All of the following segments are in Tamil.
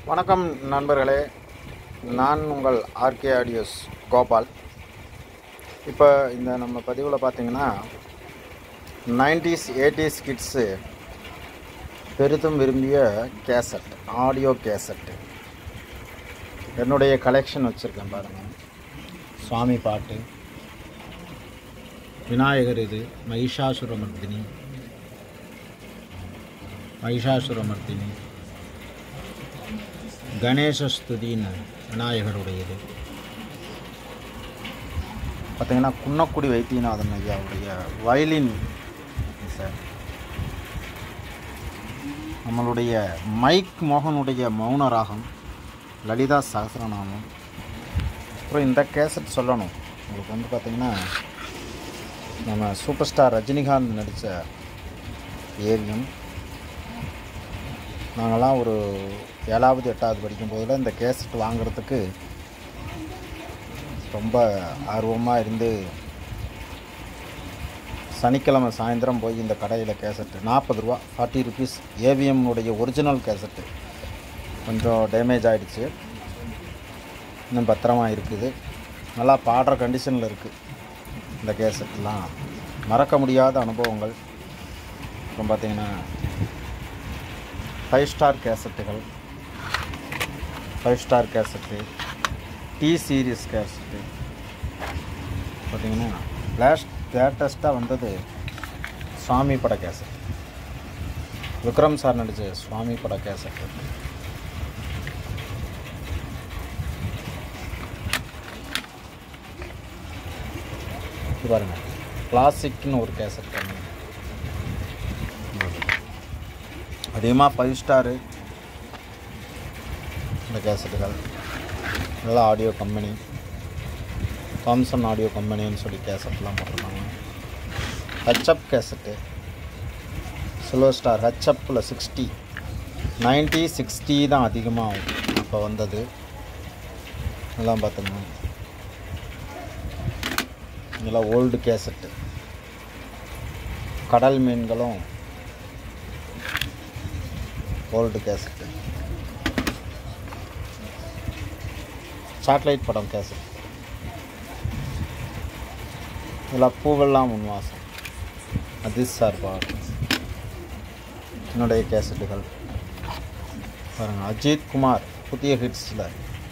வணக்கம் நண்பர்களே நான் உங்கள் ஆர்கே ஆடியோஸ் கோபால் இப்போ இந்த நம்ம பதிவில் பார்த்தீங்கன்னா நைன்டிஸ் எயிட்டிஸ் கிட்ஸு பெரிதும் விரும்பிய கேசட் ஆடியோ கேசட் என்னுடைய கலெக்ஷன் வச்சுருக்கேன் பாருங்கள் சுவாமி பாட்டு விநாயகர் இது மகிஷாசுரமர்தினி மகிஷாசுரமர்தினி கணேசஸ்துதின்னு விநாயகருடையது பார்த்தீங்கன்னா குன்னக்குடி வைத்தியநாதன் ஐயாவுடைய வயலின் சார் நம்மளுடைய மைக் மோகனுடைய மௌன ராகம் லலிதா சகசிரநாமம் அப்புறம் இந்த கேசட் சொல்லணும் உங்களுக்கு வந்து பார்த்திங்கன்னா நம்ம சூப்பர் ஸ்டார் ரஜினிகாந்த் நடித்த ஏவியம் நாங்கள்லாம் ஒரு ஏழாவது எட்டாவது படிக்கும் போதில் இந்த கேசட் வாங்குறதுக்கு ரொம்ப ஆர்வமாக இருந்து சனிக்கிழமை சாயந்தரம் போய் இந்த கடையில் கேசட்டு நாற்பது ரூபா ஃபார்ட்டி ருபீஸ் ஏவிஎம்னுடைய ஒரிஜினல் கேசட்டு கொஞ்சம் டேமேஜ் ஆகிடுச்சு இன்னும் பத்திரமா இருக்குது நல்லா பாடுற கண்டிஷனில் இருக்குது இந்த கேசட்லாம் மறக்க முடியாத அனுபவங்கள் அப்புறம் பார்த்தீங்கன்னா ஃபைவ் ஸ்டார் கேசட்டுகள் five star cassette T series cassette பார்த்தீங்கன்னா லாஸ்ட் லேட்டஸ்ட்டாக வந்தது சுவாமி பட கேசட் விக்ரம் சார் நடித்த சுவாமி பட கேசட் இது பாருங்க கிளாசிக்னு ஒரு கேசட் பண்ணி அதிகமாக ஃபைவ் ஸ்டாரு இந்த கேசட்டுகள் நல்ல ஆடியோ கம்பெனி தாம்சன் ஆடியோ கம்பெனின்னு சொல்லி கேசட்லாம் போட்டிருக்காங்க ஹச்அப் கேசட்டு சில்வர் ஸ்டார் ஹச்அப்பில் சிக்ஸ்டி நைன்ட்டி சிக்ஸ்டி தான் அதிகமாக இப்போ வந்தது எல்லாம் பார்த்தோம்னா இதெல்லாம் ஓல்டு கேசட்டு கடல் மீன்களும் ஓல்டு கேசட்டு சாட்டிலைட் படம் கேசட் இதில் பூவெல்லாம் முன் வாசம் அதிஸ் சார் பாட்டு என்னுடைய கேசட்டுகள் பாருங்கள் அஜித் குமார் புதிய ஹிட்ஸில்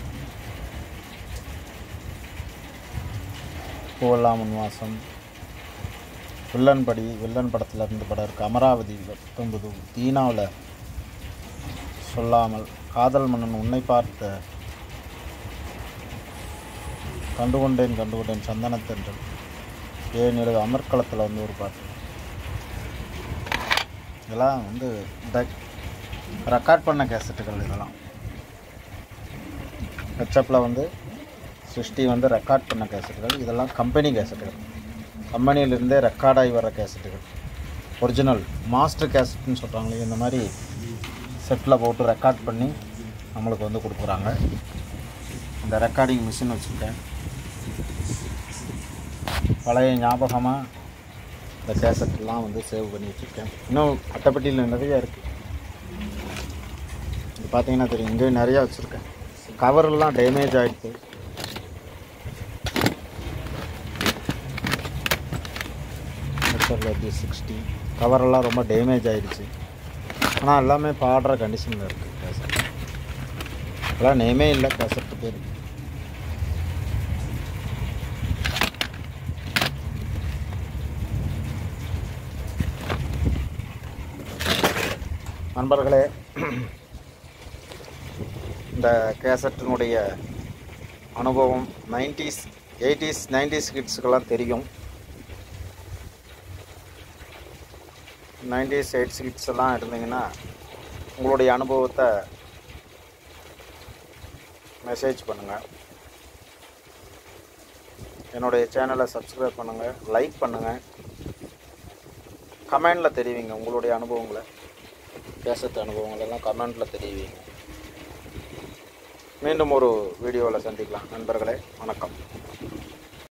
பூவெல்லாம் முன் வாசம் வில்லன் படி வில்லன் படத்தில் இருந்து படம் இருக்குது அமராவதி பத்தொன்பது தீனாவில் சொல்லாமல் காதல் மன்னன் உன்னை பார்த்த கண்டுகொண்டேன் கண்டுகொண்டேன் சந்தனத்தென்றல் ஏன் எழுத அமர்க்களத்தில் வந்து ஒரு பாட்டு இதெல்லாம் வந்து ரெக்கார்ட் பண்ண கேசட்டுகள் இதெல்லாம் ஹெச்அப்பில் வந்து சிருஷ்டி வந்து ரெக்கார்ட் பண்ண கேசட்டுகள் இதெல்லாம் கம்பெனி கேசட்டுகள் கம்பெனியிலிருந்தே ரெக்கார்டாகி வர கேசட்டுகள் ஒரிஜினல் மாஸ்டர் கேசட்னு சொல்கிறாங்களே இந்த மாதிரி செட்டில் போட்டு ரெக்கார்ட் பண்ணி நம்மளுக்கு வந்து கொடுக்குறாங்க இந்த ரெக்கார்டிங் மிஷின் வச்சுருக்கேன் பழைய ஞாபகமாக இந்த கேசட்லாம் வந்து சேவ் பண்ணி வச்சுருக்கேன் இன்னும் அட்டைப்பட்டியில் நிறைய இருக்குது இது பார்த்தீங்கன்னா தெரியும் இங்கேயும் நிறையா வச்சுருக்கேன் கவரெல்லாம் டேமேஜ் ஆகிடுது ஹெச்ஆர்ல சிக்ஸ்டி கவரெல்லாம் ரொம்ப டேமேஜ் ஆகிடுச்சு ஆனால் எல்லாமே பாடுற கண்டிஷனில் இருக்குது கேசட் எல்லாம் நேமே இல்லை கேசட்டு பேர் நண்பர்களே இந்த கேசட்டினுடைய அனுபவம் நைன்டிஸ் எயிட்டிஸ் நைன்டிஸ் கிட்ஸுக்கெல்லாம் தெரியும் நைன்டிஸ் எயிட்ஸ் கிட்ஸ் எல்லாம் இருந்தீங்கன்னா உங்களுடைய அனுபவத்தை மெசேஜ் பண்ணுங்கள் என்னுடைய சேனலை சப்ஸ்கிரைப் பண்ணுங்கள் லைக் பண்ணுங்கள் கமெண்டில் தெரிவிங்க உங்களுடைய அனுபவங்களை கேசத்து அனுபவங்கள் எல்லாம் கமெண்டில் தெரிவிங்க மீண்டும் ஒரு வீடியோவில் சந்திக்கலாம் நண்பர்களே வணக்கம்